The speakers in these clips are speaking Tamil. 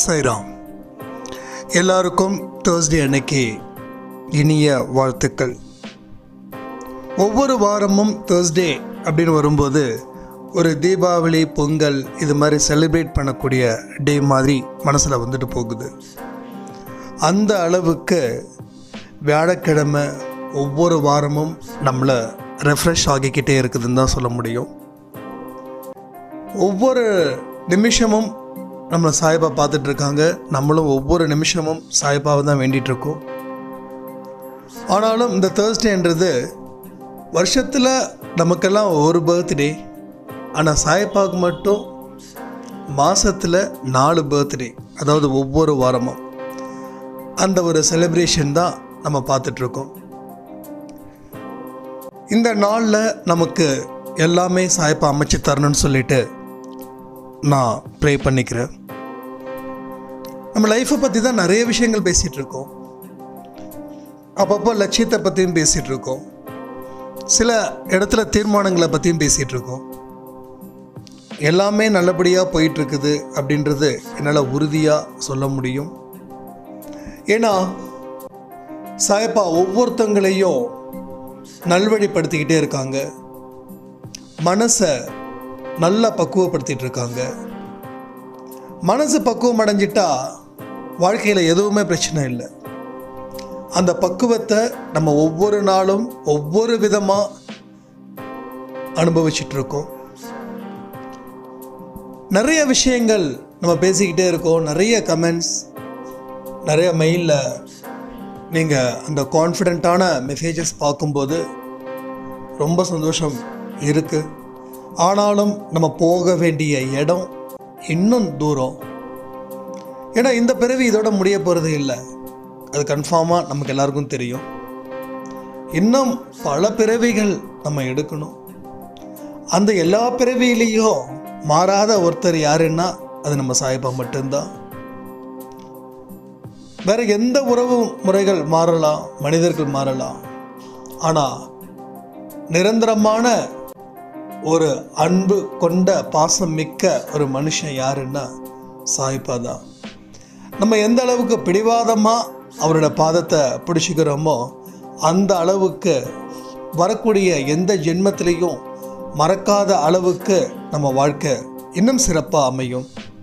சைராம் எல்லாருக்கும் தேர்ஸ்டே அன்னைக்கு இனிய வாழ்த்துக்கள் ஒவ்வொரு வாரமும் தேர்ஸ்டே அப்படின்னு வரும்போது ஒரு தீபாவளி பொங்கல் இது மாதிரி செலிப்ரேட் பண்ணக்கூடிய டே மாதிரி மனசில் வந்துட்டு போகுது அந்த அளவுக்கு வியாழக்கிழமை ஒவ்வொரு வாரமும் நம்மளை ரெஃப்ரெஷ் ஆகிக்கிட்டே இருக்குதுன்னு தான் சொல்ல முடியும் ஒவ்வொரு நிமிஷமும் நம்மளை சாய்பா பார்த்துட்டு இருக்காங்க நம்மளும் ஒவ்வொரு நிமிஷமும் சாய்பாவை தான் வேண்டிகிட்டு இருக்கோம் ஆனாலும் இந்த தேர்ஸ்டேன்றது வருஷத்தில் நமக்கெல்லாம் ஒரு பர்த்டே ஆனால் சாய்பாவுக்கு மட்டும் மாதத்தில் நாலு பர்த்டே அதாவது ஒவ்வொரு வாரமும் அந்த ஒரு செலிப்ரேஷன் தான் நம்ம பார்த்துட்ருக்கோம் இந்த நாளில் நமக்கு எல்லாமே சாய்ப்பா அமைச்சு தரணும்னு சொல்லிட்டு நான் ப்ரே பண்ணிக்கிறேன் நம்ம லைஃப்பை பற்றி தான் நிறைய விஷயங்கள் பேசிகிட்டு இருக்கோம் அப்பப்போ லட்சியத்தை பற்றியும் பேசிகிட்டு இருக்கோம் சில இடத்துல தீர்மானங்களை பற்றியும் பேசிகிட்டு இருக்கோம் எல்லாமே நல்லபடியாக போயிட்டுருக்குது அப்படின்றது என்னால் உறுதியாக சொல்ல முடியும் ஏன்னா சாயப்பா ஒவ்வொருத்தங்களையும் நல்வழிப்படுத்திக்கிட்டே இருக்காங்க மனசை நல்லா பக்குவப்படுத்திட்டு இருக்காங்க மனசு பக்குவம் அடைஞ்சிட்டா வாழ்க்கையில் எதுவுமே பிரச்சனை இல்லை அந்த பக்குவத்தை நம்ம ஒவ்வொரு நாளும் ஒவ்வொரு விதமாக அனுபவிச்சுட்டு இருக்கோம் நிறைய விஷயங்கள் நம்ம பேசிக்கிட்டே இருக்கோம் நிறைய கமெண்ட்ஸ் நிறைய மெயிலில் நீங்கள் அந்த கான்ஃபிடெண்ட்டான மெசேஜஸ் பார்க்கும்போது ரொம்ப சந்தோஷம் இருக்குது ஆனாலும் நம்ம போக வேண்டிய இடம் இன்னும் தூரம் ஏன்னா இந்த பிறவி இதோட முடிய போகிறது இல்லை அது கன்ஃபார்மாக நமக்கு எல்லாருக்கும் தெரியும் இன்னும் பல பிறவிகள் நம்ம எடுக்கணும் அந்த எல்லா பிறவியிலையும் மாறாத ஒருத்தர் யாருன்னா அது நம்ம சாய்பா மட்டும்தான் வேற எந்த உறவு முறைகள் மாறலாம் மனிதர்கள் மாறலாம் ஆனால் நிரந்தரமான ஒரு அன்பு கொண்ட பாசம் மிக்க ஒரு மனுஷன் யாருன்னா சாய்பா தான் நம்ம எந்த அளவுக்கு பிடிவாதமாக அவரோட பாதத்தை பிடிச்சிக்கிறோமோ அந்த அளவுக்கு வரக்கூடிய எந்த ஜென்மத்திலையும் மறக்காத அளவுக்கு நம்ம வாழ்க்கை இன்னும் சிறப்பாக அமையும்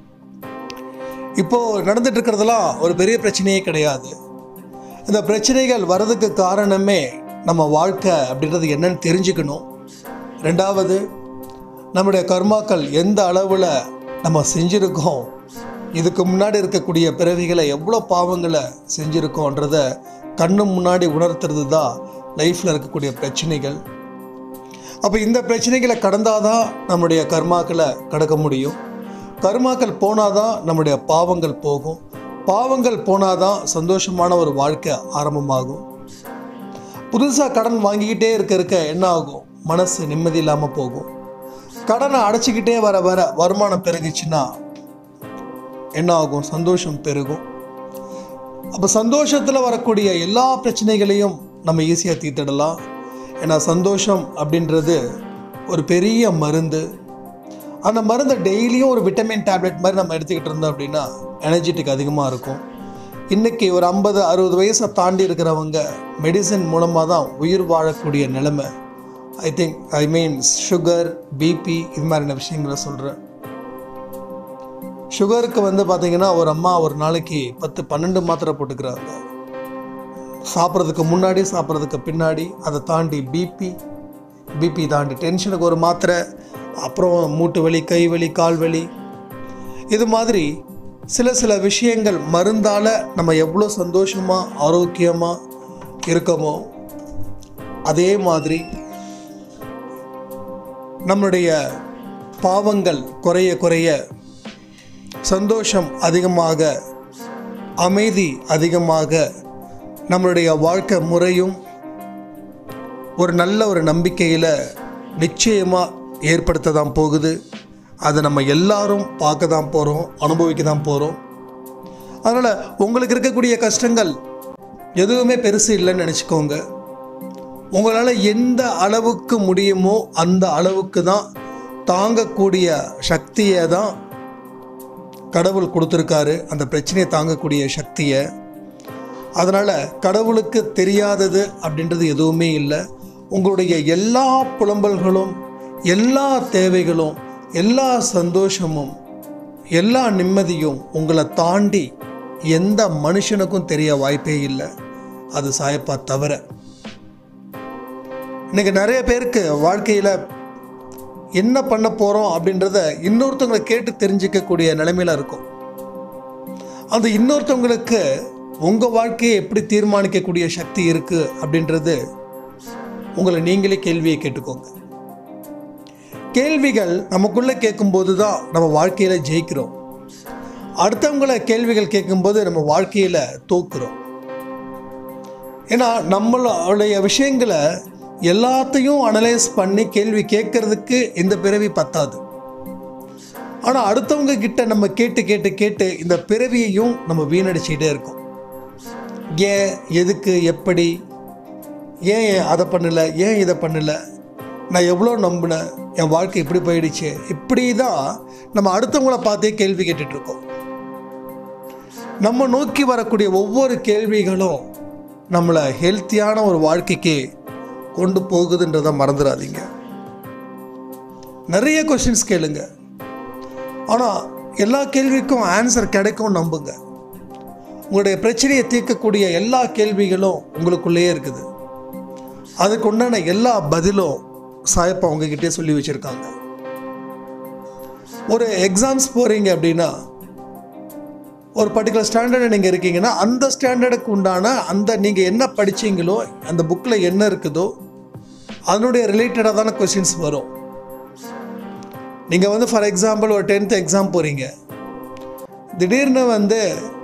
இப்போது நடந்துட்டு இருக்கிறதெல்லாம் ஒரு பெரிய பிரச்சனையே கிடையாது இந்த பிரச்சனைகள் வர்றதுக்கு காரணமே நம்ம வாழ்க்கை அப்படின்றது என்னன்னு தெரிஞ்சுக்கணும் ரெண்டாவது நம்முடைய கர்மாக்கள் எந்த அளவில் நம்ம செஞ்சுருக்கோம் இதுக்கு முன்னாடி இருக்கக்கூடிய பிறவிகளை எவ்வளோ பாவங்களை செஞ்சுருக்கோன்றத கண்ணு முன்னாடி உணர்த்துறது தான் லைஃப்பில் இருக்கக்கூடிய பிரச்சனைகள் அப்போ இந்த பிரச்சனைகளை கடந்தாதான் நம்முடைய கர்மாக்களை கடக்க முடியும் கர்மாக்கள் போனாதான் நம்முடைய பாவங்கள் போகும் பாவங்கள் போனாதான் சந்தோஷமான ஒரு வாழ்க்கை ஆரம்பமாகும் புதுசாக கடன் வாங்கிக்கிட்டே இருக்க இருக்க என்ன ஆகும் மனசு நிம்மதி இல்லாமல் போகும் கடனை அடைச்சிக்கிட்டே வர வர வருமானம் பெருகுச்சுன்னா என்ன ஆகும் சந்தோஷம் பெருகும் அப்போ சந்தோஷத்தில் வரக்கூடிய எல்லா பிரச்சனைகளையும் நம்ம ஈஸியாக தீர்த்திடலாம் ஏன்னா சந்தோஷம் அப்படின்றது ஒரு பெரிய மருந்து அந்த மருந்தை டெய்லியும் ஒரு விட்டமின் டேப்லெட் மாதிரி நம்ம எடுத்துக்கிட்டு இருந்தோம் அப்படின்னா எனர்ஜெட்டிக் அதிகமாக இருக்கும் இன்றைக்கி ஒரு ஐம்பது அறுபது வயசை தாண்டி இருக்கிறவங்க மெடிசன் மூலமாக தான் உயிர் வாழக்கூடிய நிலைமை I think I mean sugar BP இது மாதிரியான விஷயங்களை சொல்கிறேன் சுகருக்கு வந்து பார்த்தீங்கன்னா ஒரு அம்மா ஒரு நாளைக்கு பத்து பன்னெண்டு மாத்திரை போட்டுக்கிறாங்க சாப்பிட்றதுக்கு முன்னாடி சாப்பிட்றதுக்கு பின்னாடி அதை தாண்டி பிபி பிபி தாண்டி டென்ஷனுக்கு ஒரு மாத்திரை அப்புறம் மூட்டு வலி கை வலி கால் வலி இது மாதிரி சில சில விஷயங்கள் மருந்தால் நம்ம எவ்வளோ சந்தோஷமாக ஆரோக்கியமாக இருக்கோமோ அதே மாதிரி நம்மளுடைய பாவங்கள் குறைய குறைய சந்தோஷம் அதிகமாக அமைதி அதிகமாக நம்மளுடைய வாழ்க்கை முறையும் ஒரு நல்ல ஒரு நம்பிக்கையில் நிச்சயமாக ஏற்படுத்த தான் போகுது அதை நம்ம எல்லாரும் பார்க்க தான் போகிறோம் அனுபவிக்க தான் போகிறோம் அதனால் உங்களுக்கு இருக்கக்கூடிய கஷ்டங்கள் எதுவுமே பெருசு இல்லைன்னு நினச்சிக்கோங்க உங்களால் எந்த அளவுக்கு முடியுமோ அந்த அளவுக்கு தான் தாங்கக்கூடிய சக்தியை தான் கடவுள் கொடுத்துருக்காரு அந்த பிரச்சனையை தாங்கக்கூடிய சக்தியை அதனால் கடவுளுக்கு தெரியாதது அப்படின்றது எதுவுமே இல்லை உங்களுடைய எல்லா புலம்பல்களும் எல்லா தேவைகளும் எல்லா சந்தோஷமும் எல்லா நிம்மதியும் உங்களை தாண்டி எந்த மனுஷனுக்கும் தெரிய வாய்ப்பே இல்லை அது சாயப்பா தவிர இன்னைக்கு நிறைய பேருக்கு வாழ்க்கையில் என்ன பண்ண போகிறோம் அப்படின்றத இன்னொருத்தவங்களை கேட்டு தெரிஞ்சிக்கக்கூடிய நிலைமையில இருக்கும் அந்த இன்னொருத்தவங்களுக்கு உங்கள் வாழ்க்கையை எப்படி தீர்மானிக்கக்கூடிய சக்தி இருக்குது அப்படின்றது உங்களை நீங்களே கேள்வியை கேட்டுக்கோங்க கேள்விகள் நமக்குள்ளே கேட்கும்போது தான் நம்ம வாழ்க்கையில் ஜெயிக்கிறோம் அடுத்தவங்களை கேள்விகள் கேட்கும்போது நம்ம வாழ்க்கையில் தோக்குறோம் ஏன்னா நம்மளுடைய விஷயங்களை எல்லாத்தையும் அனலைஸ் பண்ணி கேள்வி கேட்கறதுக்கு இந்த பிறவி பத்தாது ஆனால் அடுத்தவங்க கிட்ட நம்ம கேட்டு கேட்டு கேட்டு இந்த பிறவியையும் நம்ம வீணடிச்சுக்கிட்டே இருக்கோம் ஏன் எதுக்கு எப்படி ஏன் அதை பண்ணல ஏன் இதை பண்ணல நான் எவ்வளோ நம்பினேன் என் வாழ்க்கை இப்படி போயிடுச்சு இப்படி தான் நம்ம அடுத்தவங்கள பார்த்தே கேள்வி கேட்டுட்டு இருக்கோம் நம்ம நோக்கி வரக்கூடிய ஒவ்வொரு கேள்விகளும் நம்மளை ஹெல்த்தியான ஒரு வாழ்க்கைக்கு கொண்டு போகுதுன்றதை மறந்துடாதீங்க நிறைய கொஷின்ஸ் கேளுங்க ஆனால் எல்லா கேள்விக்கும் ஆன்சர் கிடைக்கும் நம்புங்க உங்களுடைய பிரச்சனையை தீர்க்கக்கூடிய எல்லா கேள்விகளும் உங்களுக்குள்ளேயே இருக்குது அதுக்கு உண்டான எல்லா பதிலும் சாயப்பா உங்ககிட்டே சொல்லி வச்சுருக்காங்க ஒரு எக்ஸாம்ஸ் போகிறீங்க அப்படின்னா ஒரு பர்டிகுலர் ஸ்டாண்டர்டு நீங்கள் இருக்கீங்கன்னா அந்த ஸ்டாண்டர்டுக்கு உண்டான அந்த நீங்கள் என்ன படிச்சீங்களோ அந்த புக்கில் என்ன இருக்குதோ அதனுடைய ரிலேட்டடாக தான கொஷின்ஸ் வரும் நீங்கள் வந்து ஃபார் எக்ஸாம்பிள் ஒரு டென்த் எக்ஸாம் போகிறீங்க திடீர்னு வந்து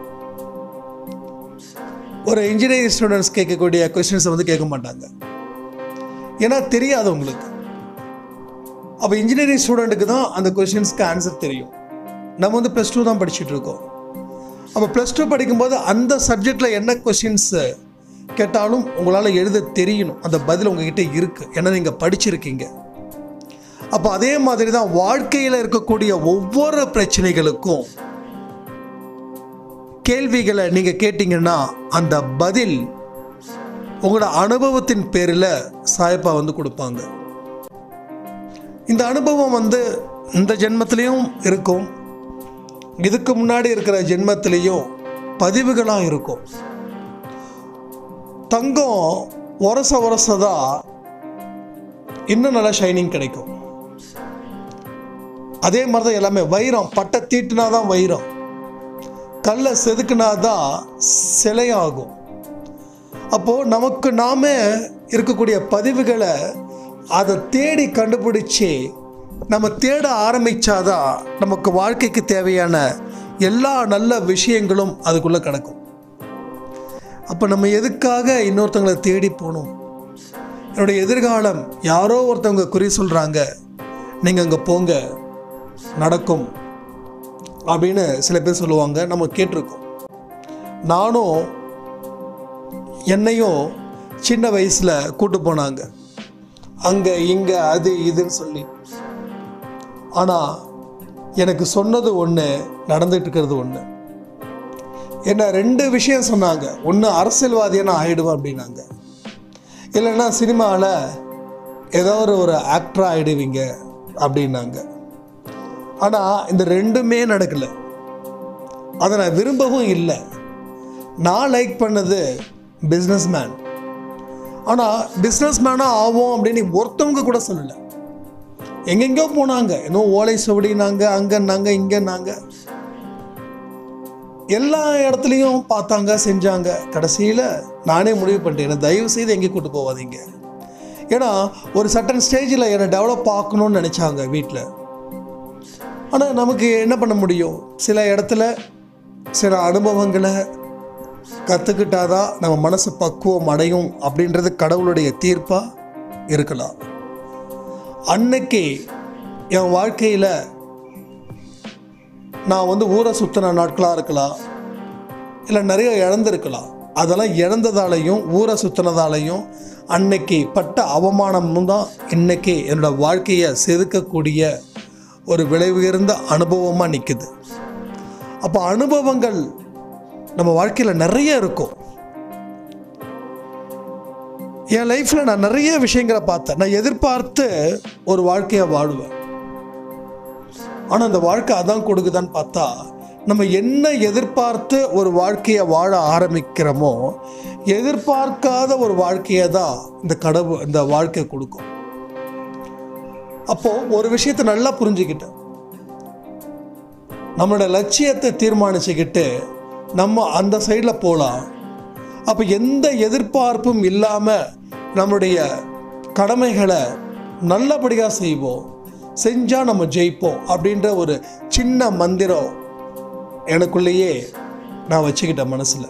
ஒரு இன்ஜினியரிங் ஸ்டூடெண்ட்ஸ் கேட்கக்கூடிய கொஷின்ஸை வந்து கேட்க மாட்டாங்க ஏன்னா தெரியாது உங்களுக்கு அப்போ இன்ஜினியரிங் ஸ்டூடெண்ட்டுக்கு தான் அந்த கொஷின்ஸ்க்கு ஆன்சர் தெரியும் நம்ம வந்து ப்ளஸ் டூ தான் படிச்சுட்டு இருக்கோம் அப்போ ப்ளஸ் டூ படிக்கும்போது அந்த சப்ஜெக்டில் என்ன கொஷின்ஸ் கேட்டாலும் உங்களால் எழுத தெரியணும் அந்த பதில் உங்ககிட்ட இருக்குது ஏன்னா நீங்கள் படிச்சிருக்கீங்க அப்போ அதே மாதிரி தான் வாழ்க்கையில் இருக்கக்கூடிய ஒவ்வொரு பிரச்சனைகளுக்கும் கேள்விகளை நீங்கள் கேட்டிங்கன்னா அந்த பதில் உங்களோட அனுபவத்தின் பேரில் சாயப்பா வந்து கொடுப்பாங்க இந்த அனுபவம் வந்து இந்த ஜென்மத்திலையும் இருக்கும் இதுக்கு முன்னாடி இருக்கிற ஜென்மத்திலையும் பதிவுகளாக இருக்கும் தங்கம் உரச உரசதான் இன்னும் நல்லா ஷைனிங் கிடைக்கும் அதே மாதிரி தான் எல்லாமே வைரம் பட்டை தீட்டுனா தான் வைரம் கல்லை செதுக்குனா தான் சிலையாகும் அப்போது நமக்கு நாமே இருக்கக்கூடிய பதிவுகளை அதை தேடி கண்டுபிடிச்சி நம்ம தேட ஆரம்பித்தாதான் நமக்கு வாழ்க்கைக்கு தேவையான எல்லா நல்ல விஷயங்களும் அதுக்குள்ளே கிடக்கும் அப்போ நம்ம எதுக்காக இன்னொருத்தவங்களை தேடி போகணும் என்னுடைய எதிர்காலம் யாரோ ஒருத்தவங்க குறி சொல்கிறாங்க நீங்கள் அங்கே போங்க நடக்கும் அப்படின்னு சில பேர் சொல்லுவாங்க நம்ம கேட்டிருக்கோம் நானும் என்னையும் சின்ன வயசில் கூட்டு போனாங்க அங்கே இங்கே அது இதுன்னு சொல்லி ஆனால் எனக்கு சொன்னது ஒன்று நடந்துட்டு இருக்கிறது ஒன்று என்ன ரெண்டு விஷயம் சொன்னாங்க ஒன்று அரசியல்வாதியை நான் ஆயிடுவேன் அப்படின்னாங்க இல்லைன்னா சினிமாவில் ஏதோ ஒரு ஒரு ஆக்டராக ஆயிடுவீங்க அப்படின்னாங்க ஆனால் இந்த ரெண்டுமே நடக்கலை அதை நான் விரும்பவும் இல்லை நான் லைக் பண்ணது பிஸ்னஸ் மேன் ஆனால் பிஸ்னஸ் மேனாக ஆகும் அப்படின்னு ஒருத்தவங்க கூட சொல்லலை எங்கெங்கோ போனாங்க இன்னும் ஓலை சுவடினாங்க அங்கன்னாங்க இங்கன்னாங்க எல்லா இடத்துலையும் பார்த்தாங்க செஞ்சாங்க கடைசியில் நானே முடிவு பண்ணிட்டேன் என்னை தயவு செய்து எங்கேயும் கூட்டு போகாதீங்க ஏன்னா ஒரு சட்டன் ஸ்டேஜில் என்னை டெவலப் ஆக்கணும்னு நினச்சாங்க வீட்டில் ஆனால் நமக்கு என்ன பண்ண முடியும் சில இடத்துல சில அனுபவங்களை கற்றுக்கிட்டாதான் நம்ம மனசு பக்குவம் அடையும் அப்படின்றது கடவுளுடைய தீர்ப்பாக இருக்கலாம் அன்னைக்கு என் வாழ்க்கையில் நான் வந்து ஊரை சுற்றின நாட்களாக இருக்கலாம் இல்லை நிறைய இழந்திருக்கலாம் அதெல்லாம் இழந்ததாலையும் ஊரை சுற்றினதாலையும் அன்னைக்கு பட்ட அவமானமும் தான் இன்னைக்கு என்னோடய வாழ்க்கையை செதுக்கக்கூடிய ஒரு விலை உயர்ந்த அனுபவமாக நிற்குது அப்போ அனுபவங்கள் நம்ம வாழ்க்கையில் நிறைய இருக்கும் என் லைஃப்பில் நான் நிறைய விஷயங்களை பார்த்தேன் நான் எதிர்பார்த்து ஒரு வாழ்க்கையை வாழுவேன் ஆனால் அந்த வாழ்க்கை அதான் கொடுக்குதான்னு பார்த்தா நம்ம என்ன எதிர்பார்த்து ஒரு வாழ்க்கையை வாழ ஆரம்பிக்கிறோமோ எதிர்பார்க்காத ஒரு வாழ்க்கையை தான் இந்த கடவுள் இந்த வாழ்க்கை கொடுக்கும் அப்போ ஒரு விஷயத்தை நல்லா புரிஞ்சுக்கிட்டேன் நம்மளோட லட்சியத்தை தீர்மானிச்சுக்கிட்டு நம்ம அந்த சைடில் போகலாம் அப்போ எந்த எதிர்பார்ப்பும் இல்லாமல் நம்முடைய கடமைகளை நல்லபடியாக செய்வோம் செஞ்சால் நம்ம ஜெயிப்போம் அப்படின்ற ஒரு சின்ன மந்திரம் எனக்குள்ளேயே நான் வச்சுக்கிட்டேன் மனசில்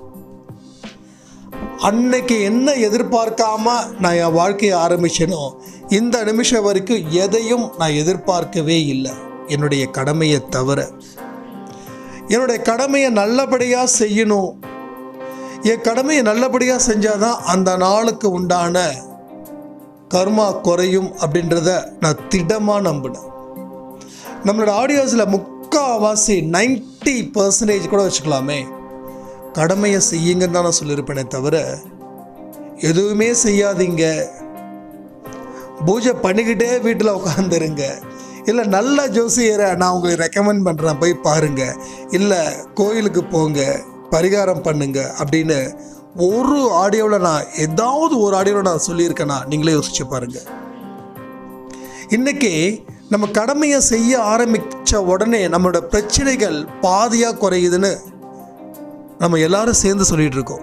அன்னைக்கு என்ன எதிர்பார்க்காம நான் என் வாழ்க்கையை ஆரம்பிச்சேனோ இந்த நிமிஷம் வரைக்கும் எதையும் நான் எதிர்பார்க்கவே இல்லை என்னுடைய கடமையை தவிர என்னுடைய கடமையை நல்லபடியாக செய்யணும் என் கடமையை நல்லபடியாக செஞ்சாதான் அந்த நாளுக்கு உண்டான கர்மா குறையும் அப்படின்றத நான் திடமாக நம்பினேன் நம்மளோட ஆடியோஸில் முக்கால்வாசி நைன்டி பர்சன்டேஜ் கூட வச்சுக்கலாமே கடமையை செய்யுங்கன்னு தான் நான் சொல்லியிருப்பேனே தவிர எதுவுமே செய்யாதீங்க பூஜை பண்ணிக்கிட்டே வீட்டில் உட்காந்துருங்க இல்லை நல்ல ஜோசியரை நான் உங்களுக்கு ரெக்கமெண்ட் பண்ணுறேன் போய் பாருங்க இல்லை கோயிலுக்கு போங்க பரிகாரம் பண்ணுங்க அப்படின்னு ஒரு ஆடியோவில் நான் ஏதாவது ஒரு ஆடியோவில் நான் சொல்லியிருக்கேனா நீங்களே யோசிச்சு பாருங்க இன்னைக்கு நம்ம கடமையை செய்ய ஆரம்பித்த உடனே நம்மளோட பிரச்சனைகள் பாதியாக குறையுதுன்னு நம்ம எல்லாரும் சேர்ந்து சொல்லிட்டு இருக்கோம்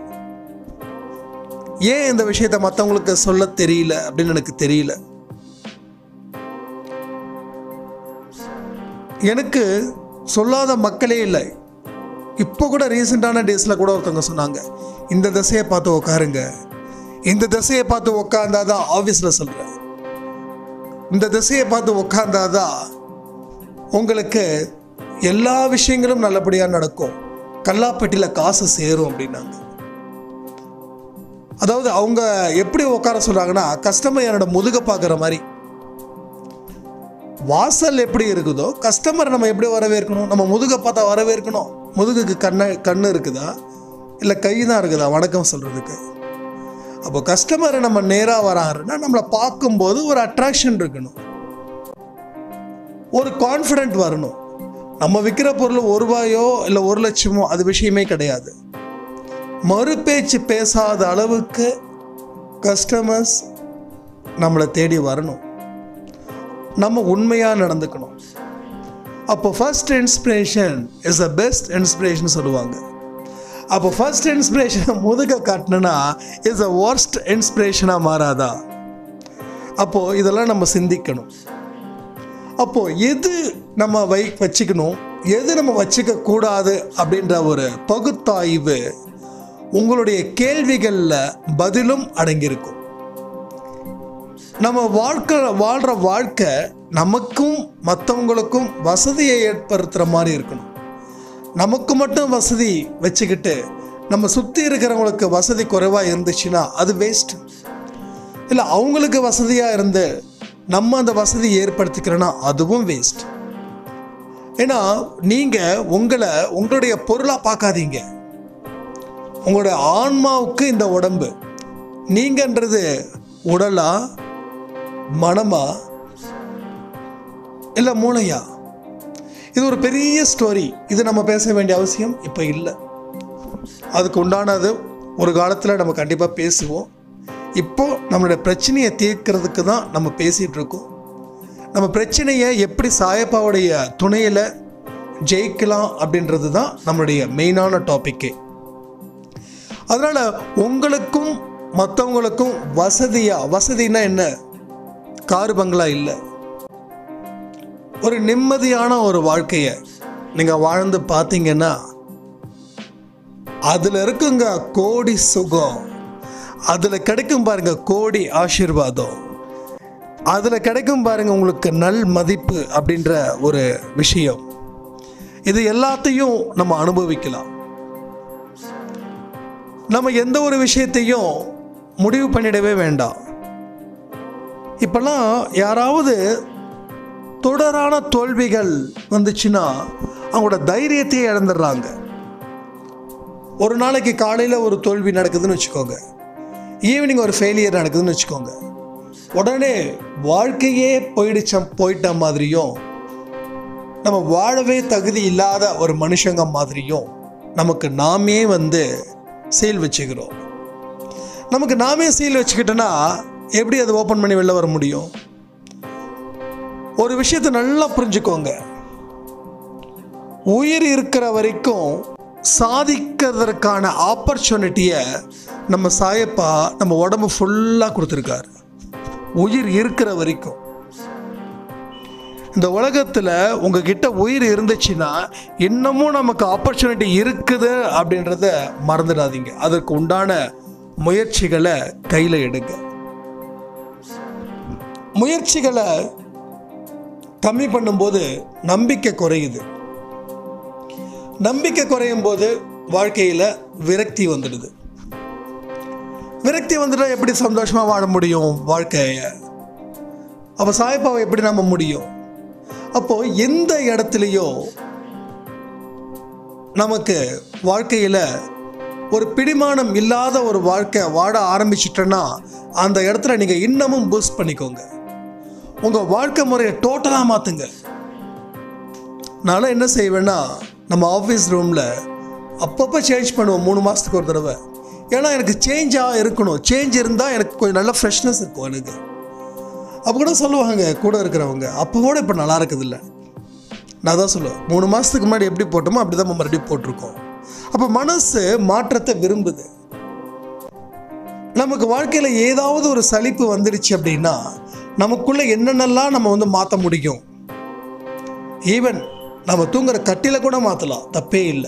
ஏன் இந்த விஷயத்த மற்றவங்களுக்கு சொல்ல தெரியல அப்படின்னு எனக்கு தெரியல எனக்கு சொல்லாத மக்களே இல்லை இப்போ கூட ரீசெண்டான டேஸில் கூட ஒருத்தவங்க சொன்னாங்க இந்த திசையை பார்த்து உட்காருங்க இந்த திசையை பார்த்து உட்காந்தாதான் ஆஃபீஸில் சொல்கிறேன் இந்த திசையை பார்த்து உட்காந்தாதான் உங்களுக்கு எல்லா விஷயங்களும் நல்லபடியாக நடக்கும் கல்லாப்பட்டியில் காசு சேரும் அப்படின்னாங்க அதாவது அவங்க எப்படி உட்கார சொல்கிறாங்கன்னா கஸ்டமர் என்னோட முதுக பார்க்குற மாதிரி வாசல் எப்படி இருக்குதோ கஸ்டமரை நம்ம எப்படி வரவேற்கணும் நம்ம முதுக பார்த்தா வரவேற்கணும் முதுகுக்கு கண்ண கண்ணு இருக்குதா இல்லை கை தான் இருக்குதா வணக்கம் சொல்கிறதுக்கு அப்போ கஸ்டமரை நம்ம நேராக வராருன்னா நம்மளை பார்க்கும்போது ஒரு அட்ராக்ஷன் இருக்கணும் ஒரு கான்ஃபிடென்ட் வரணும் நம்ம விற்கிற பொருள் ஒரு ரூபாயோ இல்லை ஒரு லட்சமோ அது விஷயமே கிடையாது மறுபேச்சு பேசாத அளவுக்கு கஸ்டமர்ஸ் நம்மளை தேடி வரணும் நம்ம உண்மையாக நடந்துக்கணும் அப்போ first inspiration is the best inspiration சொல்லுவாங்க அப்போ ஃபர்ஸ்ட் இன்ஸ்பிரேஷனை முதுக காட்டினா இஸ் அ worst இன்ஸ்பிரேஷனாக மாறாதா அப்போது இதெல்லாம் நம்ம சிந்திக்கணும் அப்போது எது நம்ம வை வச்சுக்கணும் எது நம்ம வச்சுக்க கூடாது அப்படின்ற ஒரு பகுத்தாய்வு உங்களுடைய கேள்விகளில் பதிலும் அடங்கியிருக்கும் நம்ம வாழ்க்கை வாழ்கிற வாழ்க்கை நமக்கும் மற்றவங்களுக்கும் வசதியை ஏற்படுத்துகிற மாதிரி இருக்கணும் நமக்கு மட்டும் வசதி வச்சுக்கிட்டு நம்ம சுற்றி இருக்கிறவங்களுக்கு வசதி குறைவாக இருந்துச்சுன்னா அது வேஸ்ட் இல்லை அவங்களுக்கு வசதியாக இருந்து நம்ம அந்த வசதி ஏற்படுத்திக்கிறோன்னா அதுவும் வேஸ்ட் ஏன்னா நீங்கள் உங்களை உங்களுடைய பொருளாக பார்க்காதீங்க உங்களுடைய ஆன்மாவுக்கு இந்த உடம்பு நீங்கன்றது உடலா மனமா இல்லை மூளையா இது ஒரு பெரிய ஸ்டோரி இது நம்ம பேச வேண்டிய அவசியம் இப்போ இல்லை அதுக்கு உண்டானது ஒரு காலத்தில் நம்ம கண்டிப்பாக பேசுவோம் இப்போ நம்மளுடைய பிரச்சனையை தீர்க்கிறதுக்கு தான் நம்ம பேசிகிட்டு இருக்கோம் நம்ம பிரச்சனையை எப்படி சாயப்பாவுடைய துணையில் ஜெயிக்கலாம் அப்படின்றது தான் நம்மளுடைய மெயினான டாப்பிக்கே அதனால் உங்களுக்கும் மற்றவங்களுக்கும் வசதியாக வசதினா என்ன காரு பங்களா இல்லை ஒரு நிம்மதியான ஒரு வாழ்க்கையை நீங்கள் வாழ்ந்து பார்த்தீங்கன்னா அதில் இருக்குங்க கோடி சுகம் அதில் கிடைக்கும் பாருங்க கோடி ஆசீர்வாதம் அதில் கிடைக்கும் பாருங்க உங்களுக்கு நல் மதிப்பு அப்படின்ற ஒரு விஷயம் இது எல்லாத்தையும் நம்ம அனுபவிக்கலாம் நம்ம எந்த ஒரு விஷயத்தையும் முடிவு பண்ணிடவே வேண்டாம் இப்போல்லாம் யாராவது தொடரான தோல்விகள் வந்துச்சுன்னா அவங்களோட தைரியத்தையே இழந்துடுறாங்க ஒரு நாளைக்கு காலையில் ஒரு தோல்வி நடக்குதுன்னு வச்சுக்கோங்க ஈவினிங் ஒரு ஃபெயிலியர் நடக்குதுன்னு வச்சுக்கோங்க உடனே வாழ்க்கையே போயிடுச்ச போயிட்ட மாதிரியும் நம்ம வாழவே தகுதி இல்லாத ஒரு மனுஷங்க மாதிரியும் நமக்கு நாமே வந்து சீல் வச்சுக்கிறோம் நமக்கு நாமே சீல் வச்சுக்கிட்டோன்னா எப்படி அதை ஓப்பன் பண்ணி வெளில வர முடியும் ஒரு விஷயத்தை நல்லா புரிஞ்சுக்கோங்க உயிர் இருக்கிற வரைக்கும் சாதிக்கிறதற்கான ஆப்பர்ச்சுனிட்டியை நம்ம சாயப்பா நம்ம உடம்பு ஃபுல்லாக கொடுத்துருக்காரு உயிர் இருக்கிற வரைக்கும் இந்த உலகத்தில் உங்ககிட்ட உயிர் இருந்துச்சுன்னா இன்னமும் நமக்கு ஆப்பர்ச்சுனிட்டி இருக்குது அப்படின்றத மறந்துடாதீங்க அதற்கு உண்டான முயற்சிகளை கையில் எடுங்க முயற்சிகளை கம்மி பண்ணும்போது நம்பிக்கை குறையுது நம்பிக்கை குறையும் போது வாழ்க்கையில் விரக்தி வந்துடுது விரக்தி வந்துட்டா எப்படி சந்தோஷமாக வாழ முடியும் வாழ்க்கையை அப்போ சாய்பாவை எப்படி நம்ப முடியும் அப்போ எந்த இடத்துலையோ நமக்கு வாழ்க்கையில் ஒரு பிடிமானம் இல்லாத ஒரு வாழ்க்கை வாழ ஆரம்பிச்சிட்டோன்னா அந்த இடத்துல நீங்கள் இன்னமும் பூஸ்ட் பண்ணிக்கோங்க உங்கள் வாழ்க்கை முறையை டோட்டலாக மாற்றுங்க நானும் என்ன செய்வேன்னா நம்ம ஆஃபீஸ் ரூமில் அப்பப்போ சேஞ்ச் பண்ணுவோம் மூணு மாதத்துக்கு ஒரு தடவை ஏன்னா எனக்கு சேஞ்சாக இருக்கணும் சேஞ்ச் இருந்தால் எனக்கு கொஞ்சம் நல்ல ஃப்ரெஷ்னஸ் இருக்கும் எனக்கு அப்போ கூட சொல்லுவாங்க கூட இருக்கிறவங்க அப்போ கூட இப்போ நல்லா இருக்குதில்ல நான் தான் சொல்லுவேன் மூணு மாதத்துக்கு முன்னாடி எப்படி போட்டோமோ அப்படி தான் மறுபடியும் போட்டிருக்கோம் அப்போ மனசு மாற்றத்தை விரும்புது நமக்கு வாழ்க்கையில் ஏதாவது ஒரு சலிப்பு வந்துடுச்சு அப்படின்னா நமக்குள்ள என்னென்னலாம் நம்ம வந்து மாற்ற முடியும் ஈவன் நம்ம தூங்குற கட்டில கூட மாற்றலாம் தப்பே இல்லை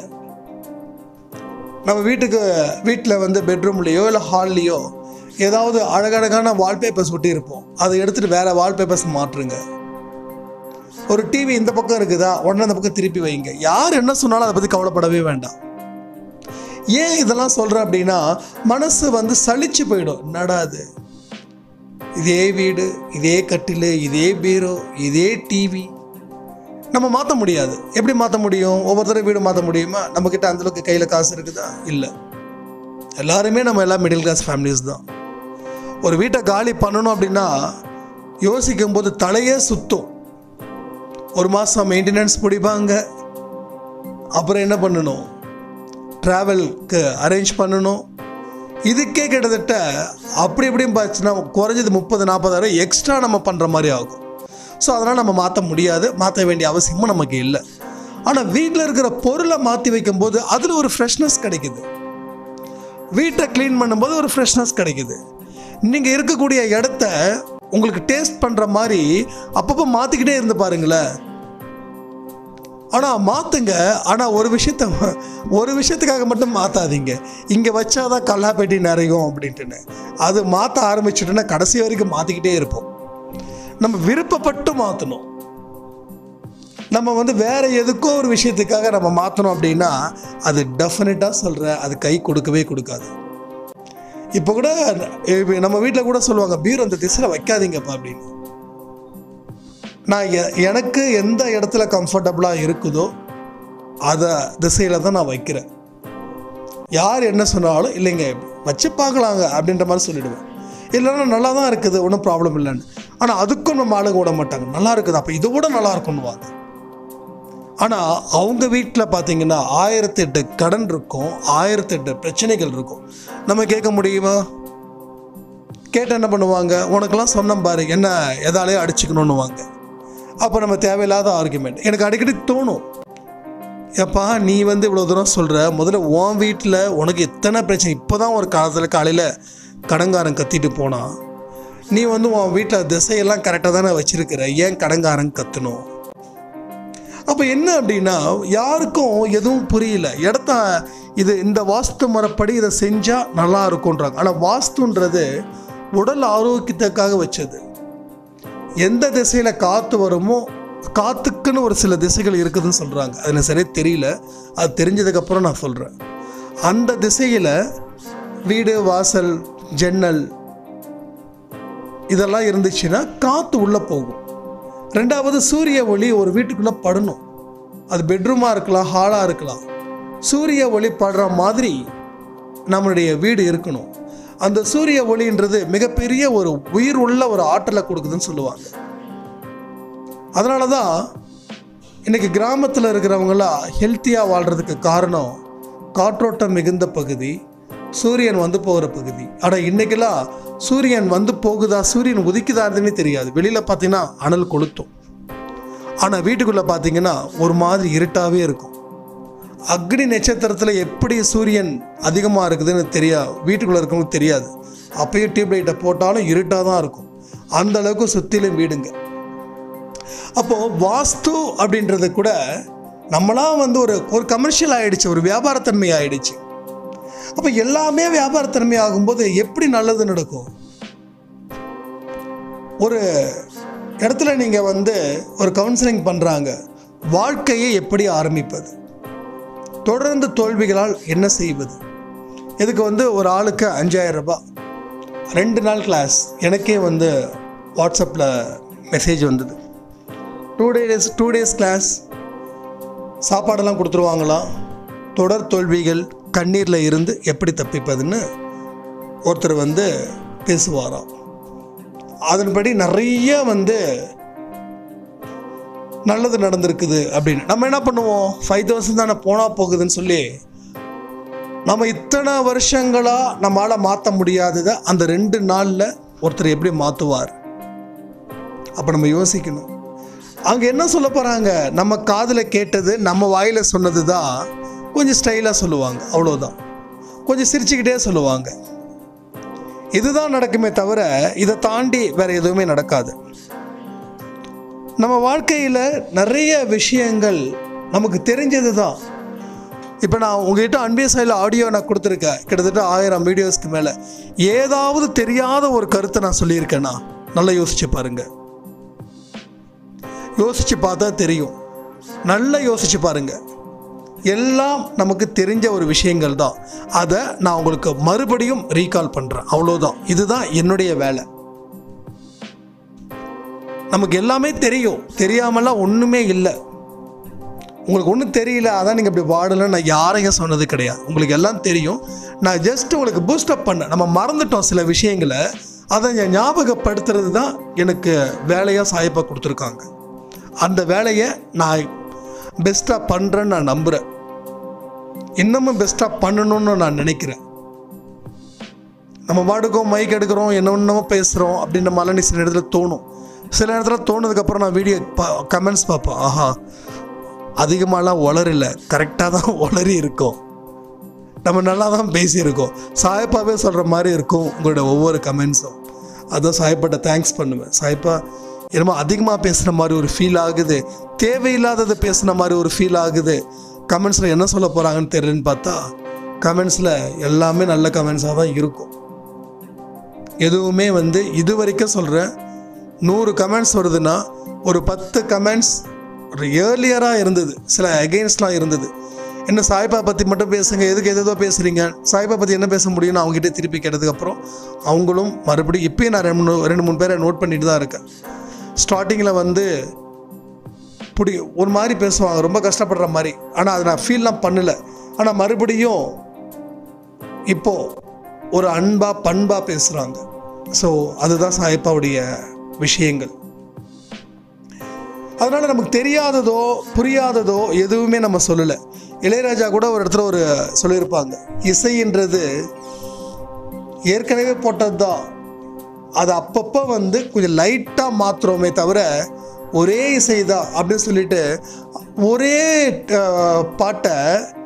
நம்ம வீட்டுக்கு வீட்டில் வந்து பெட்ரூம்லேயோ இல்லை ஹால்லேயோ ஏதாவது அழகழகான வால்பேப்பர்ஸ் ஒட்டி இருப்போம் அதை எடுத்துகிட்டு வேறு வால்பேப்பர்ஸ் மாற்றுங்க ஒரு டிவி இந்த பக்கம் இருக்குதா உடனே அந்த பக்கம் திருப்பி வைங்க யார் என்ன சொன்னாலும் அதை பற்றி கவலைப்படவே வேண்டாம் ஏன் இதெல்லாம் சொல்கிறேன் அப்படின்னா மனசு வந்து சலிச்சு போயிடும் என்னடா அது இதே வீடு இதே கட்டில் இதே பீரோ இதே டிவி நம்ம மாற்ற முடியாது எப்படி மாற்ற முடியும் ஒவ்வொருத்தரும் வீடு மாற்ற முடியுமா நம்மக்கிட்ட அந்தளவுக்கு கையில் காசு இருக்குதா இல்லை எல்லாருமே நம்ம எல்லாம் மிடில் கிளாஸ் ஃபேமிலிஸ் தான் ஒரு வீட்டை காலி பண்ணணும் அப்படின்னா யோசிக்கும் போது தலையே சுத்தும் ஒரு மாதம் மெயின்டெனன்ஸ் பிடிப்பாங்க அப்புறம் என்ன பண்ணணும் ட்ராவல்க்கு அரேஞ்ச் பண்ணணும் இதுக்கே கிட்டத்தட்ட அப்படி இப்படியும் பார்த்துன்னா குறைஞ்சது முப்பது நாற்பதாயிரம் எக்ஸ்ட்ரா நம்ம பண்ணுற மாதிரி ஆகும் ஸோ அதனால் நம்ம மாற்ற முடியாது மாற்ற வேண்டிய அவசியமும் நமக்கு இல்லை ஆனால் வீட்டில் இருக்கிற பொருளை மாற்றி வைக்கும்போது அதில் ஒரு ஃப்ரெஷ்னஸ் கிடைக்குது வீட்டை க்ளீன் பண்ணும்போது ஒரு ஃப்ரெஷ்னஸ் கிடைக்குது நீங்கள் இருக்கக்கூடிய இடத்த உங்களுக்கு டேஸ்ட் பண்ணுற மாதிரி அப்பப்போ மாற்றிக்கிட்டே இருந்து பாருங்களேன் ஆனால் மாற்றுங்க ஆனால் ஒரு விஷயத்த ஒரு விஷயத்துக்காக மட்டும் மாற்றாதீங்க இங்கே வச்சாதான் கல்லாப்பேட்டி நிறையும் அப்படின்ட்டுன்னு அது மாற்ற ஆரம்பிச்சுட்டுன்னா கடைசி வரைக்கும் மாற்றிக்கிட்டே இருப்போம் நம்ம விருப்பப்பட்டு மாற்றணும் நம்ம வந்து வேற எதுக்கோ ஒரு விஷயத்துக்காக நம்ம மாற்றணும் அப்படின்னா அது டெஃபினட்டாக சொல்கிறேன் அது கை கொடுக்கவே கொடுக்காது இப்போ கூட இப்ப நம்ம வீட்டில் கூட சொல்லுவாங்க பீர் அந்த திசையில் வைக்காதீங்கப்பா அப்படின்னு நான் எ- எனக்கு எந்த இடத்துல கம்ஃபர்டபுளாக இருக்குதோ அதை திசையில் தான் நான் வைக்கிறேன் யார் என்ன சொன்னாலும் இல்லைங்க வச்சு பார்க்கலாங்க அப்படின்ற மாதிரி சொல்லிடுவேன் இல்லைன்னா நல்லா தான் இருக்குது ஒன்றும் ப்ராப்ளம் இல்லைன்னு ஆனால் அதுக்கும் நம்ம ஆளுங்க விட மாட்டாங்க நல்லா இருக்குது அப்போ இதை விட நல்லா இருக்குன்னுவாங்க ஆனால் அவங்க வீட்டில் பார்த்தீங்கன்னா ஆயிரத்தெட்டு கடன் இருக்கும் ஆயிரத்தெட்டு பிரச்சனைகள் இருக்கும் நம்ம கேட்க முடியுமா கேட்டு என்ன பண்ணுவாங்க உனக்கெல்லாம் சொன்னேன் பாரு என்ன எதாலேயும் அடிச்சுக்கணுன்னுவாங்க அப்போ நம்ம தேவையில்லாத ஆர்குமெண்ட் எனக்கு அடிக்கடி தோணும் ஏப்பா நீ வந்து இவ்வளோ தூரம் சொல்கிற முதல்ல உன் வீட்டில் உனக்கு எத்தனை பிரச்சனை இப்போ தான் ஒரு காலத்தில் காலையில் கடங்காரன் கத்திட்டு போனான் நீ வந்து உன் வீட்டில் திசையெல்லாம் கரெக்டாக தானே வச்சிருக்கிற ஏன் கடங்காரன் கத்தணும் அப்போ என்ன அப்படின்னா யாருக்கும் எதுவும் புரியல இடத்த இது இந்த வாஸ்து முறைப்படி இதை செஞ்சால் நல்லா இருக்கும்ன்றாங்க ஆனால் வாஸ்துன்றது உடல் ஆரோக்கியத்துக்காக வச்சது எந்த திசையில் காற்று வருமோ காற்றுக்குன்னு ஒரு சில திசைகள் இருக்குதுன்னு சொல்கிறாங்க அது எனக்கு சரியாக தெரியல அது தெரிஞ்சதுக்கப்புறம் நான் சொல்கிறேன் அந்த திசையில் வீடு வாசல் ஜன்னல் இதெல்லாம் இருந்துச்சுன்னா காற்று உள்ளே போகும் ரெண்டாவது சூரிய ஒளி ஒரு வீட்டுக்குள்ளே படணும் அது பெட்ரூமாக இருக்கலாம் ஹாலாக இருக்கலாம் சூரிய ஒளி படுற மாதிரி நம்மளுடைய வீடு இருக்கணும் அந்த சூரிய ஒளின்றது மிகப்பெரிய ஒரு உயிர் உள்ள ஒரு ஆற்றலை கொடுக்குதுன்னு சொல்லுவாங்க அதனால தான் இன்னைக்கு கிராமத்தில் இருக்கிறவங்களாம் ஹெல்த்தியாக வாழ்கிறதுக்கு காரணம் காற்றோட்டம் மிகுந்த பகுதி சூரியன் வந்து போகிற பகுதி ஆனால் இன்னைக்கெல்லாம் சூரியன் வந்து போகுதா சூரியன் உதிக்குதாதுன்னு தெரியாது வெளியில் பார்த்தீங்கன்னா அனல் கொளுத்தும் ஆனால் வீட்டுக்குள்ளே பார்த்தீங்கன்னா ஒரு மாதிரி இருட்டாகவே இருக்கும் அக்னி நட்சத்திரத்தில் எப்படி சூரியன் அதிகமாக இருக்குதுன்னு தெரியா வீட்டுக்குள்ளே இருக்கவங்களுக்கு தெரியாது அப்பயும் டியூப் லைட்டை போட்டாலும் இருட்டாக தான் இருக்கும் அந்த அளவுக்கு சுற்றிலும் வீடுங்க அப்போது வாஸ்து அப்படின்றது கூட நம்மளாம் வந்து ஒரு ஒரு கமர்ஷியல் ஆயிடுச்சு ஒரு வியாபாரத்தன்மை ஆயிடுச்சு அப்போ எல்லாமே வியாபாரத்தன்மை ஆகும்போது எப்படி நல்லது நடக்கும் ஒரு இடத்துல நீங்கள் வந்து ஒரு கவுன்சிலிங் பண்ணுறாங்க வாழ்க்கையை எப்படி ஆரம்பிப்பது தொடர்ந்து தோல்விகளால் என்ன செய்வது இதுக்கு வந்து ஒரு ஆளுக்கு அஞ்சாயிரம் ரூபாய் ரெண்டு நாள் கிளாஸ் எனக்கே வந்து வாட்ஸ்அப்பில் மெசேஜ் வந்தது two days two days class சாப்பாடெல்லாம் கொடுத்துருவாங்களாம் தொடர் தோல்விகள் கண்ணீரில் இருந்து எப்படி தப்பிப்பதுன்னு ஒருத்தர் வந்து பேசுவாராம் அதன்படி நிறைய வந்து நல்லது நடந்திருக்குது அப்படின்னு நம்ம என்ன பண்ணுவோம் ஃபைவ் தௌசண்ட் தானே போனால் போகுதுன்னு சொல்லி நம்ம இத்தனை வருஷங்களாக நம்மளால் மாற்ற முடியாததை அந்த ரெண்டு நாளில் ஒருத்தர் எப்படி மாற்றுவார் அப்போ நம்ம யோசிக்கணும் அங்கே என்ன சொல்ல போகிறாங்க நம்ம காதில் கேட்டது நம்ம வாயில் சொன்னது தான் கொஞ்சம் ஸ்டைலாக சொல்லுவாங்க அவ்வளோதான் கொஞ்சம் சிரிச்சுக்கிட்டே சொல்லுவாங்க இதுதான் நடக்குமே தவிர இதை தாண்டி வேற எதுவுமே நடக்காது நம்ம வாழ்க்கையில் நிறைய விஷயங்கள் நமக்கு தெரிஞ்சது தான் இப்போ நான் உங்ககிட்ட அன்பிய சைடில் ஆடியோ நான் கொடுத்துருக்கேன் கிட்டத்தட்ட ஆயிரம் வீடியோஸ்க்கு மேலே ஏதாவது தெரியாத ஒரு கருத்தை நான் சொல்லியிருக்கேன்னா நல்லா யோசிச்சு பாருங்க யோசிச்சு பார்த்தா தெரியும் நல்லா யோசிச்சு பாருங்க எல்லாம் நமக்கு தெரிஞ்ச ஒரு விஷயங்கள் தான் அதை நான் உங்களுக்கு மறுபடியும் ரீகால் பண்ணுறேன் அவ்வளோதான் இதுதான் என்னுடைய வேலை நமக்கு எல்லாமே தெரியும் தெரியாமலாம் ஒன்றுமே இல்லை உங்களுக்கு ஒன்றும் தெரியல அதான் நீங்கள் இப்படி வாடலை நான் யாரையும் சொன்னது கிடையாது உங்களுக்கு எல்லாம் தெரியும் நான் ஜஸ்ட் உங்களுக்கு பூஸ்டப் பண்ணேன் நம்ம மறந்துட்டோம் சில விஷயங்களை அதை ஞா- ஞாபகப்படுத்துறது தான் எனக்கு வேலையாக சாயப்பா கொடுத்துருக்காங்க அந்த வேலையை நான் பெஸ்ட்டாக பண்ணுறேன்னு நான் நம்புகிறேன் இன்னமும் பெஸ்ட்டாக பண்ணணும்னு நான் நினைக்கிறேன் நம்ம பாட்டுக்கும் மைக் எடுக்கிறோம் என்ன என்னமோ பேசுகிறோம் அப்படின்ற மாதிரி சில இடத்துல தோணும் சில இடத்துல தோணுதுக்கப்புறம் நான் வீடியோ கமெண்ட்ஸ் பார்ப்பேன் ஆஹா அதிகமாலாம் உளறல கரெக்டாக தான் உளறி இருக்கும் நம்ம நல்லா தான் பேசியிருக்கோம் சாயப்பாவே சொல்கிற மாதிரி இருக்கும் உங்களோட ஒவ்வொரு கமெண்ட்ஸும் அதான் சாயப்பாட்ட தேங்க்ஸ் பண்ணுவேன் சாயப்பா என்னமோ அதிகமாக பேசுகிற மாதிரி ஒரு ஃபீல் ஆகுது தேவையில்லாததை பேசுன மாதிரி ஒரு ஃபீல் ஆகுது கமெண்ட்ஸில் என்ன சொல்ல போகிறாங்கன்னு தெரியலன்னு பார்த்தா கமெண்ட்ஸில் எல்லாமே நல்ல கமெண்ட்ஸாக தான் இருக்கும் எதுவுமே வந்து இது வரைக்கும் சொல்கிறேன் நூறு கமெண்ட்ஸ் வருதுன்னா ஒரு பத்து கமெண்ட்ஸ் ஒரு ஏர்லியராக இருந்தது சில அகெயின்ஸ்ட்லாம் இருந்தது என்ன சாய்பா பற்றி மட்டும் பேசுங்க எதுக்கு எதோ பேசுகிறீங்க சாய்பா பற்றி என்ன பேச முடியும்னு அவங்ககிட்ட திருப்பி கேட்டதுக்கப்புறம் அவங்களும் மறுபடியும் இப்பயும் நான் ரெண்டு மூணு ரெண்டு மூணு பேரை நோட் பண்ணிட்டு தான் இருக்கேன் ஸ்டார்டிங்கில் வந்து பிடி ஒரு மாதிரி பேசுவாங்க ரொம்ப கஷ்டப்படுற மாதிரி ஆனால் அதை நான் ஃபீல்லாம் பண்ணலை ஆனால் மறுபடியும் இப்போ ஒரு அன்பா பண்பா பேசுகிறாங்க ஸோ அதுதான் சாயப்பாவுடைய விஷயங்கள் அதனால் நமக்கு தெரியாததோ புரியாததோ எதுவுமே நம்ம சொல்லலை இளையராஜா கூட ஒரு இடத்துல ஒரு சொல்லியிருப்பாங்க இசைன்றது ஏற்கனவே போட்டது தான் அது அப்பப்போ வந்து கொஞ்சம் லைட்டாக மாற்றுறோமே தவிர ஒரே இசை தான் அப்படின்னு சொல்லிட்டு ஒரே அஹ், பாட்டை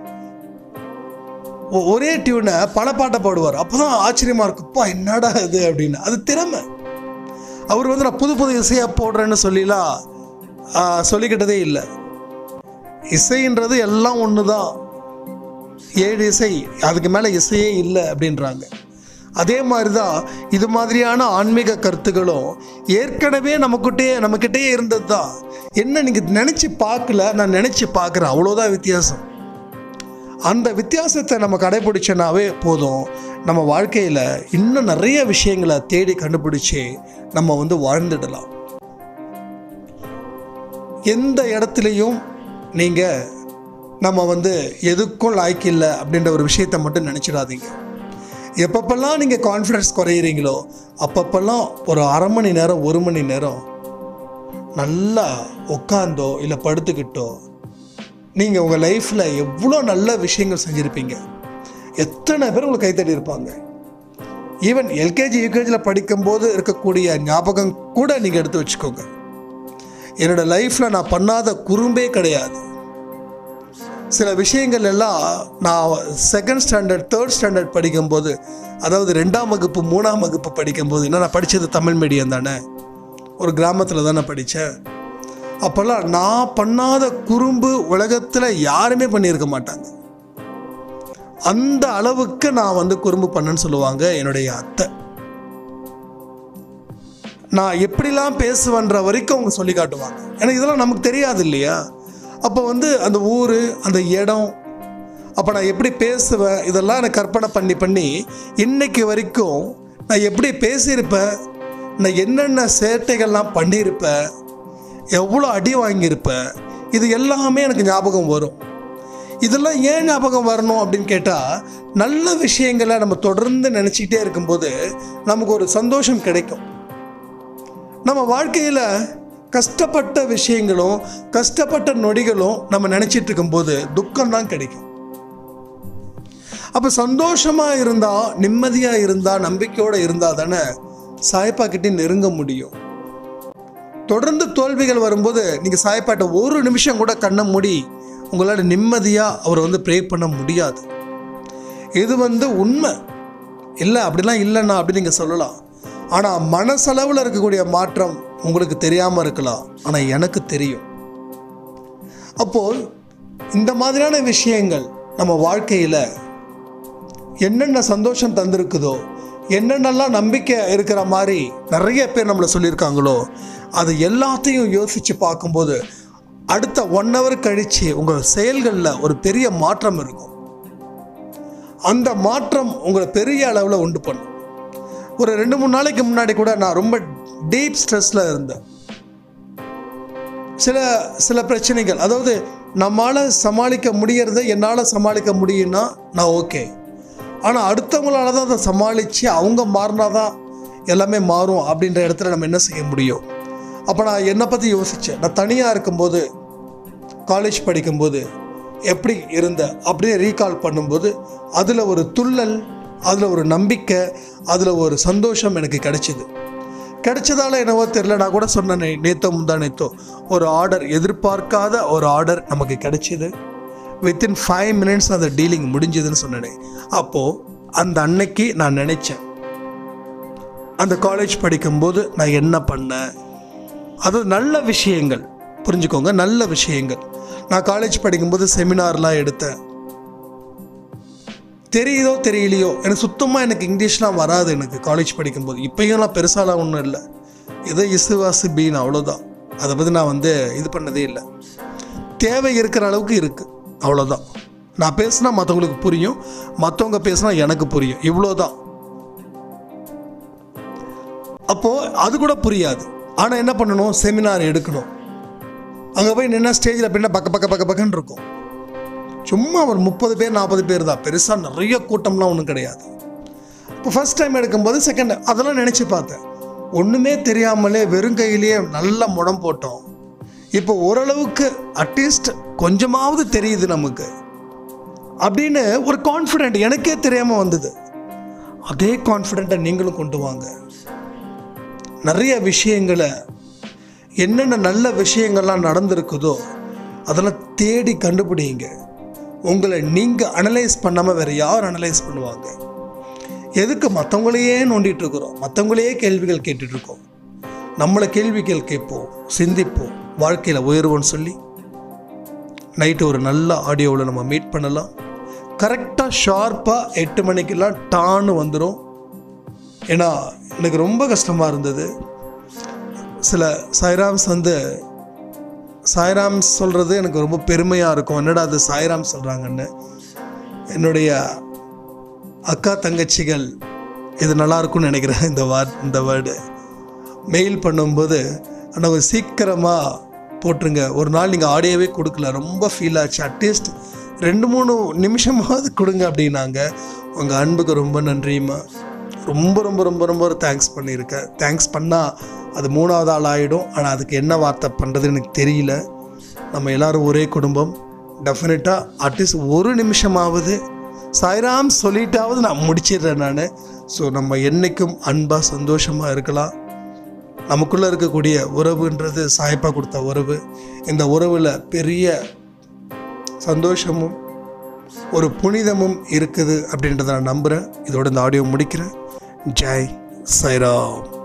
ஒ- ஒரே டியூனை பல பாட்டை பாடுவார் அப்போ தான் ஆச்சரியமாக இருக்குப்பா என்னடா இது அப்படின்னு அது திறமை அவர் வந்து நான் புது புது இசையாக போடுறேன்னு சொல்லிலாம் ஆ, சொல்லிக்கிட்டதே இல்லை இசைன்றது எல்லாம் ஒன்று தான் ஏழு இசை அதுக்கு மேலே இசையே இல்லை அப்படின்றாங்க அதே மாதிரி தான் இது மாதிரியான ஆன்மீக கருத்துக்களும் ஏற்கனவே நம்மக்கிட்டே நம்மக்கிட்டே இருந்தது தான் என்ன நீங்கள் நினச்சி பார்க்கல நான் நினச்சி பார்க்குறேன் அவ்வளோதான் வித்தியாசம் அந்த வித்தியாசத்தை நம்ம கடைபிடிச்சனாவே போதும் நம்ம வாழ்க்கையில் இன்னும் நிறைய விஷயங்களை தேடி கண்டுபிடிச்சி நம்ம வந்து வாழ்ந்துடலாம் எந்த இடத்துலையும் நீங்கள் நம்ம வந்து எதுக்கும் லாய்க்கு இல்லை அப்படின்ற ஒரு விஷயத்தை மட்டும் நினச்சிடாதீங்க எப்பப்பெல்லாம் நீங்கள் கான்ஃபிடன்ஸ் குறையிறீங்களோ அப்பப்பெல்லாம் ஒரு அரை மணி நேரம் ஒரு மணி நேரம் நல்லா உட்காந்தோ இல்லை படுத்துக்கிட்டோ நீங்கள் உங்கள் லைஃப்பில் எவ்வளோ நல்ல விஷயங்கள் செஞ்சுருப்பீங்க எத்தனை பேர் உங்களுக்கு கைத்தடி இருப்பாங்க ஈவன் எல்கேஜி யூகேஜியில் படிக்கும்போது இருக்கக்கூடிய ஞாபகம் கூட நீங்கள் எடுத்து வச்சுக்கோங்க என்னோட லைஃப்பில் நான் பண்ணாத குறும்பே கிடையாது சில விஷயங்கள் எல்லாம் நான் செகண்ட் ஸ்டாண்டர்ட் தேர்ட் ஸ்டாண்டர்ட் படிக்கும்போது அதாவது ரெண்டாம் வகுப்பு மூணாம் வகுப்பு படிக்கும்போது என்ன நான் படித்தது தமிழ் மீடியம் தானே ஒரு கிராமத்தில் தானே படித்தேன் அப்போல்லாம் நான் பண்ணாத குறும்பு உலகத்தில் யாருமே பண்ணியிருக்க மாட்டாங்க அந்த அளவுக்கு நான் வந்து குறும்பு பண்ணேன்னு சொல்லுவாங்க என்னுடைய அத்தை நான் எப்படிலாம் பேசுவேன்ற வரைக்கும் அவங்க சொல்லி காட்டுவாங்க எனக்கு இதெல்லாம் நமக்கு தெரியாது இல்லையா அப்போ வந்து அந்த ஊர் அந்த இடம் அப்போ நான் எப்படி பேசுவேன் இதெல்லாம் எனக்கு கற்பனை பண்ணி பண்ணி இன்னைக்கு வரைக்கும் நான் எப்படி பேசியிருப்பேன் நான் என்னென்ன சேட்டைகள்லாம் பண்ணியிருப்பேன் எவ்வளோ அடி வாங்கியிருப்பேன் இது எல்லாமே எனக்கு ஞாபகம் வரும் இதெல்லாம் ஏன் ஞாபகம் வரணும் அப்படின்னு கேட்டால் நல்ல விஷயங்களை நம்ம தொடர்ந்து நினச்சிக்கிட்டே இருக்கும்போது நமக்கு ஒரு சந்தோஷம் கிடைக்கும் நம்ம வாழ்க்கையில் கஷ்டப்பட்ட விஷயங்களும் கஷ்டப்பட்ட நொடிகளும் நம்ம நினச்சிட்டு இருக்கும்போது துக்கம் தான் கிடைக்கும் அப்போ சந்தோஷமாக இருந்தால் நிம்மதியாக இருந்தால் நம்பிக்கையோடு இருந்தால் தானே சாய்ப்பா கிட்டே நெருங்க முடியும் தொடர்ந்து தோல்விகள் வரும்போது நீங்கள் சாய்ப்பாட்ட ஒரு நிமிஷம் கூட கண்ணை மூடி உங்களால் நிம்மதியாக அவரை வந்து ப்ரே பண்ண முடியாது இது வந்து உண்மை இல்லை அப்படிலாம் இல்லைண்ணா அப்படின்னு நீங்கள் சொல்லலாம் ஆனால் மனசளவில் இருக்கக்கூடிய மாற்றம் உங்களுக்கு தெரியாமல் இருக்கலாம் ஆனால் எனக்கு தெரியும் அப்போது இந்த மாதிரியான விஷயங்கள் நம்ம வாழ்க்கையில் என்னென்ன சந்தோஷம் தந்திருக்குதோ என்னென்னலாம் நம்பிக்கை இருக்கிற மாதிரி நிறைய பேர் நம்மளை சொல்லியிருக்காங்களோ அது எல்லாத்தையும் யோசித்து பார்க்கும்போது அடுத்த ஒன் ஹவர் கழித்து உங்கள் செயல்களில் ஒரு பெரிய மாற்றம் இருக்கும் அந்த மாற்றம் உங்களை பெரிய அளவில் உண்டு பண்ணும் ஒரு ரெண்டு மூணு நாளைக்கு முன்னாடி கூட நான் ரொம்ப டீப் ஸ்ட்ரெஸ்ஸில் இருந்தேன் சில சில பிரச்சனைகள் அதாவது நம்மால் சமாளிக்க முடியறத என்னால் சமாளிக்க முடியும்னா நான் ஓகே ஆனால் அடுத்தவங்களால தான் அதை சமாளித்து அவங்க மாறினா தான் எல்லாமே மாறும் அப்படின்ற இடத்துல நம்ம என்ன செய்ய முடியும் அப்போ நான் என்னை பற்றி யோசித்தேன் நான் தனியாக இருக்கும்போது காலேஜ் படிக்கும்போது எப்படி இருந்த அப்படியே ரீகால் பண்ணும்போது அதில் ஒரு துள்ளல் அதில் ஒரு நம்பிக்கை அதில் ஒரு சந்தோஷம் எனக்கு கிடைச்சிது கிடைச்சதால என்னவோ தெரில நான் கூட சொன்னேன் நேத்தோ முந்தா நேத்தோ ஒரு ஆர்டர் எதிர்பார்க்காத ஒரு ஆர்டர் நமக்கு கிடைச்சிது வித்தின் ஃபைவ் மினிட்ஸ் அந்த டீலிங் முடிஞ்சதுன்னு சொன்னேன் அப்போது அந்த அன்னைக்கு நான் நினச்சேன் அந்த காலேஜ் படிக்கும்போது நான் என்ன பண்ணேன் அது நல்ல விஷயங்கள் புரிஞ்சுக்கோங்க நல்ல விஷயங்கள் நான் காலேஜ் படிக்கும்போது செமினார்லாம் எடுத்தேன் தெரியுதோ தெரியலையோ எனக்கு சுத்தமாக எனக்கு இங்கிலீஷ்லாம் வராது எனக்கு காலேஜ் படிக்கும்போது இப்போயும் பெருசாலாம் ஒன்றும் இல்லை ஏதோ இசுவாசு பீன் அவ்வளோதான் அதை பற்றி நான் வந்து இது பண்ணதே இல்லை தேவை இருக்கிற அளவுக்கு இருக்குது அவ்வளோதான் நான் பேசுனா மற்றவங்களுக்கு புரியும் மற்றவங்க பேசுனா எனக்கு புரியும் இவ்வளோதான் அப்போது அது கூட புரியாது ஆனால் என்ன பண்ணணும் செமினார் எடுக்கணும் அங்கே போய் நின்னா ஸ்டேஜில் பின்ன பக்க பக்க பக்க பக்கன்னு இருக்கும் சும்மா ஒரு முப்பது பேர் நாற்பது பேர் தான் பெருசாக நிறைய கூட்டம்லாம் ஒன்றும் கிடையாது இப்போ ஃபர்ஸ்ட் டைம் எடுக்கும்போது செகண்ட் அதெல்லாம் நினச்சி பார்த்தேன் ஒன்றுமே தெரியாமலே வெறும் கையிலேயே நல்ல முடம் போட்டோம் இப்போ ஓரளவுக்கு அட்லீஸ்ட் கொஞ்சமாவது தெரியுது நமக்கு அப்படின்னு ஒரு கான்ஃபிடென்ட் எனக்கே தெரியாமல் வந்தது அதே கான்ஃபிடென்ட்டை நீங்களும் கொண்டு வாங்க நிறைய விஷயங்களை என்னென்ன நல்ல விஷயங்கள்லாம் நடந்திருக்குதோ அதெல்லாம் தேடி கண்டுபிடிங்க உங்களை நீங்கள் அனலைஸ் பண்ணாமல் வேறு யார் அனலைஸ் பண்ணுவாங்க எதுக்கு மற்றவங்களையே நோண்டிட்டு இருக்கிறோம் மற்றவங்களையே கேள்விகள் கேட்டுட்டு இருக்கோம் நம்மளை கேள்விகள் கேட்போம் சிந்திப்போம் வாழ்க்கையில் உயர்வோன்னு சொல்லி நைட்டு ஒரு நல்ல ஆடியோவில் நம்ம மீட் பண்ணலாம் கரெக்டாக ஷார்ப்பாக எட்டு மணிக்கெல்லாம் டான்னு வந்துடும் ஏன்னா எனக்கு ரொம்ப கஷ்டமாக இருந்தது சில சாய்ராம்ஸ் வந்து சாய்ராம் சொல்கிறது எனக்கு ரொம்ப பெருமையாக இருக்கும் என்னடா அது சாய்ராம் சொல்கிறாங்கன்னு என்னுடைய அக்கா தங்கச்சிகள் இது நல்லா இருக்கும்னு நினைக்கிறேன் இந்த வார்ட் இந்த வேர்டு மெயில் பண்ணும்போது ஆனால் சீக்கிரமாக போட்டுருங்க ஒரு நாள் நீங்கள் ஆடியோவே கொடுக்கல ரொம்ப ஃபீல் ஆச்சு அட்லீஸ்ட் ரெண்டு மூணு நிமிஷமாவது கொடுங்க அப்படின்னாங்க உங்கள் அன்புக்கு ரொம்ப நன்றிம்மா ரொம்ப ரொம்ப ரொம்ப ரொம்ப தேங்க்ஸ் பண்ணியிருக்கேன் தேங்க்ஸ் பண்ணால் அது மூணாவது ஆள் ஆகிடும் ஆனால் அதுக்கு என்ன வார்த்தை பண்ணுறதுன்னு எனக்கு தெரியல நம்ம எல்லாரும் ஒரே குடும்பம் டெஃபினட்டாக அட்லீஸ்ட் ஒரு நிமிஷமாவது சாய்ராம் சொல்லிட்டாவது நான் முடிச்சிடுறேன் நான் ஸோ நம்ம என்றைக்கும் அன்பாக சந்தோஷமாக இருக்கலாம் நமக்குள்ளே இருக்கக்கூடிய உறவுன்றது சாய்ப்பா கொடுத்த உறவு இந்த உறவில் பெரிய சந்தோஷமும் ஒரு புனிதமும் இருக்குது அப்படின்றத நான் நம்புகிறேன் இதோட இந்த ஆடியோ முடிக்கிறேன் ஜெய் சைராம்